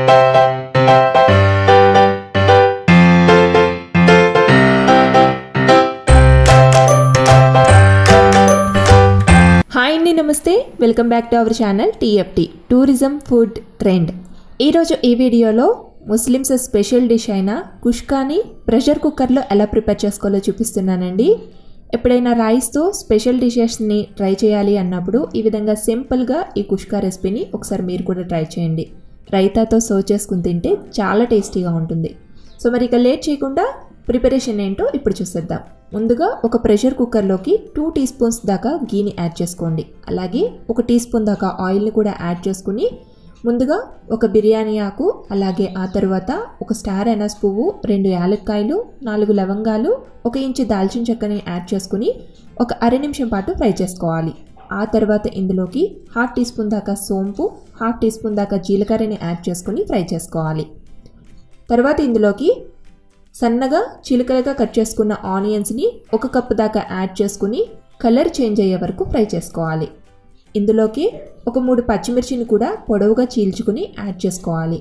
hi అండి నమస్తే welcome back to our channel TFT tourism food trend ఈరోజు ఈ వీడియోలో ముస్లిమ్స్ స్పెషల్ డిష్ అయిన కుష్కాని ప్రెషర్ కుక్కర్లో ఎలా ప్రిపేర్ చేసుకోవాలో చూపిస్తున్నానండి ఎప్పుడైనా రైస్తో స్పెషల్ డిషెస్ని ట్రై చేయాలి అన్నప్పుడు ఈ విధంగా సింపుల్గా ఈ కుష్కా రెసిపీని ఒకసారి మీరు కూడా ట్రై చేయండి రైతాతో సర్వ్ చేసుకుని తింటే చాలా టేస్టీగా ఉంటుంది సో మరి ఇక లేట్ చేయకుండా ప్రిపరేషన్ ఏంటో ఇప్పుడు చూసేద్దాం ముందుగా ఒక ప్రెషర్ కుక్కర్లోకి టూ టీ స్పూన్స్ దాకా గీని యాడ్ చేసుకోండి అలాగే ఒక టీ స్పూన్ దాకా ఆయిల్ని కూడా యాడ్ చేసుకుని ముందుగా ఒక బిర్యానీ ఆకు అలాగే ఆ తర్వాత ఒక స్టార్ ఎనస్ పువ్వు రెండు యాలక్కాయలు నాలుగు లవంగాలు ఒక ఇంచు దాల్చిన చెక్కని యాడ్ చేసుకుని ఒక అర నిమిషం పాటు ఫ్రై చేసుకోవాలి ఆ తర్వాత ఇందులోకి హాఫ్ టీ స్పూన్ దాకా సోంపు హాఫ్ టీ స్పూన్ దాకా జీలకర్రని యాడ్ చేసుకుని ఫ్రై చేసుకోవాలి తర్వాత ఇందులోకి సన్నగా చిలుకలుగా కట్ చేసుకున్న ఆనియన్స్ని ఒక కప్పు దాకా యాడ్ చేసుకుని కలర్ చేంజ్ అయ్యే వరకు ఫ్రై చేసుకోవాలి ఇందులోకి ఒక మూడు పచ్చిమిర్చిని కూడా పొడవుగా చీల్చుకుని యాడ్ చేసుకోవాలి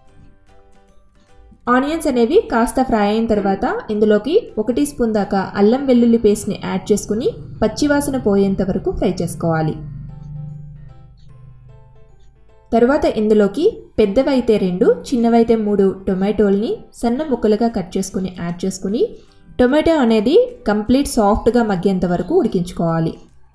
ఆనియన్స్ అనేవి కాస్త ఫ్రై అయిన తర్వాత ఇందులోకి ఒక టీ స్పూన్ దాకా అల్లం వెల్లుల్లి పేస్ట్ని యాడ్ చేసుకుని పచ్చివాసన పోయేంత వరకు ఫ్రై చేసుకోవాలి తర్వాత ఇందులోకి పెద్దవైతే రెండు చిన్నవైతే మూడు టొమాటోల్ని సన్న ముక్కలుగా కట్ చేసుకుని యాడ్ చేసుకుని టొమాటో అనేది కంప్లీట్ సాఫ్ట్గా మగ్గేంత వరకు ఉడికించుకోవాలి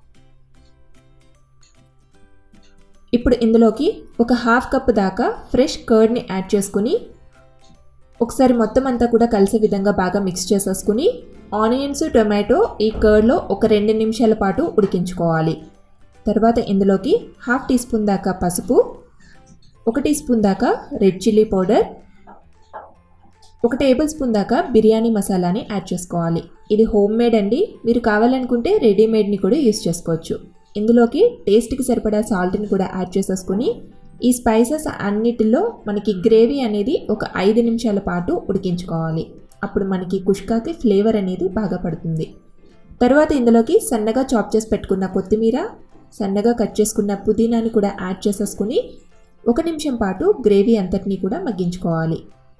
ఇప్పుడు ఇందులోకి ఒక హాఫ్ కప్ దాకా ఫ్రెష్ కర్డ్ని యాడ్ చేసుకుని ఒకసారి మొత్తం అంతా కూడా కలిసే విధంగా బాగా మిక్స్ చేసేసుకుని ఆనియన్స్ టొమాటో ఈ కర్డ్లో ఒక రెండు నిమిషాల పాటు ఉడికించుకోవాలి తర్వాత ఇందులోకి హాఫ్ టీ స్పూన్ దాకా పసుపు ఒక టీ స్పూన్ దాకా రెడ్ చిల్లీ పౌడర్ ఒక టేబుల్ స్పూన్ దాకా బిర్యానీ మసాలాని యాడ్ చేసుకోవాలి ఇది హోమ్ మేడ్ అండి మీరు కావాలనుకుంటే రెడీమేడ్ని కూడా యూస్ చేసుకోవచ్చు ఇందులోకి టేస్ట్కి సరిపడా సాల్ట్ని కూడా యాడ్ చేసేసుకుని ఈ స్పైసెస్ అన్నిటిలో మనకి గ్రేవీ అనేది ఒక ఐదు నిమిషాల పాటు ఉడికించుకోవాలి అప్పుడు మనకి కుష్కాకి ఫ్లేవర్ అనేది బాగా పడుతుంది తర్వాత ఇందులోకి సన్నగా చాప్ చేసి పెట్టుకున్న కొత్తిమీర సన్నగా కట్ చేసుకున్న పుదీనాని కూడా యాడ్ చేసేసుకుని ఒక నిమిషం పాటు గ్రేవీ అంతటినీ కూడా మగ్గించుకోవాలి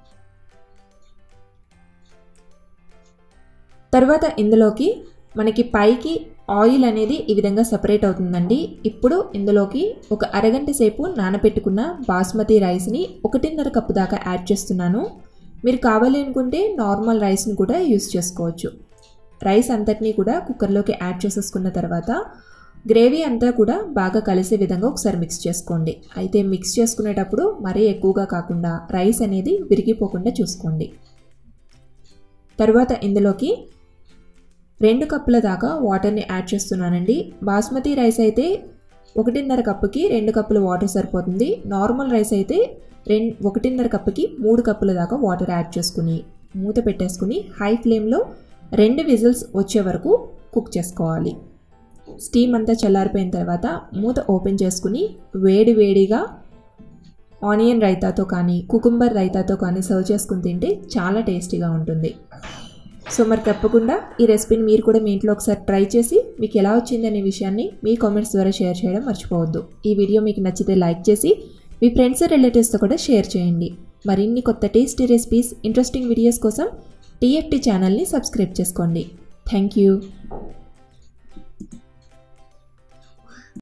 తర్వాత ఇందులోకి మనకి పైకి ఆయిల్ అనేది ఈ విధంగా సపరేట్ అవుతుందండి ఇప్పుడు ఇందులోకి ఒక అరగంట సేపు నానబెట్టుకున్న బాస్మతి రైస్ని ఒకటిన్నర కప్పు దాకా యాడ్ చేస్తున్నాను మీరు కావాలి అనుకుంటే నార్మల్ రైస్ని కూడా యూస్ చేసుకోవచ్చు రైస్ అంతటినీ కూడా కుక్కర్లోకి యాడ్ చేసేసుకున్న తర్వాత గ్రేవీ అంతా కూడా బాగా కలిసే విధంగా ఒకసారి మిక్స్ చేసుకోండి అయితే మిక్స్ చేసుకునేటప్పుడు మరీ ఎక్కువగా కాకుండా రైస్ అనేది విరిగిపోకుండా చూసుకోండి తర్వాత ఇందులోకి రెండు కప్పుల దాకా వాటర్ని యాడ్ చేస్తున్నానండి బాస్మతి రైస్ అయితే ఒకటిన్నర కప్పుకి రెండు కప్పుల వాటర్ సరిపోతుంది నార్మల్ రైస్ అయితే రెండు ఒకటిన్నర కప్పుకి మూడు కప్పుల దాకా వాటర్ యాడ్ చేసుకుని మూత పెట్టేసుకుని హై ఫ్లేమ్లో రెండు విజిల్స్ వచ్చే వరకు కుక్ చేసుకోవాలి స్టీమ్ అంతా చల్లారిపోయిన తర్వాత మూత ఓపెన్ చేసుకుని వేడి వేడిగా ఆనియన్ రైతాతో కానీ కుకుంబర్ రైతాతో కానీ సర్వ్ చేసుకుని తింటే చాలా టేస్టీగా ఉంటుంది సో మరి తప్పకుండా ఈ రెసిపీని మీరు కూడా మీ ఇంట్లో ఒకసారి ట్రై చేసి మీకు ఎలా వచ్చిందనే విషయాన్ని మీ కామెంట్స్ ద్వారా షేర్ చేయడం మర్చిపోవద్దు ఈ వీడియో మీకు నచ్చితే లైక్ చేసి మీ ఫ్రెండ్స్ రిలేటివ్స్తో కూడా షేర్ చేయండి మరిన్ని కొత్త టేస్టీ రెసిపీస్ ఇంట్రెస్టింగ్ వీడియోస్ కోసం టీఎఫ్టీ ఛానల్ని సబ్స్క్రైబ్ చేసుకోండి థ్యాంక్ యూ